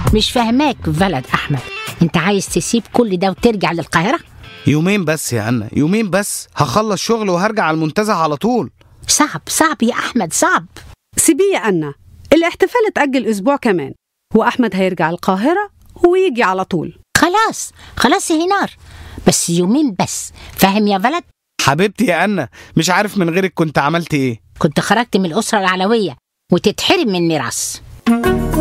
مش فاهماك ولد احمد انت عايز تسيب كل ده وترجع للقاهره يومين بس يا أنا يومين بس هخلص شغل وهرجع على المنتزه على طول صعب صعب يا احمد صعب سيبيه يا أنا الاحتفال اتأجل أسبوع كمان وأحمد هيرجع القاهرة ويجي على طول خلاص خلاص يا هنار بس يومين بس فاهم يا ولد حبيبتي يا أنا مش عارف من غيرك كنت عملت إيه كنت خرجت من الاسره العلويه وتتحرم من ميراث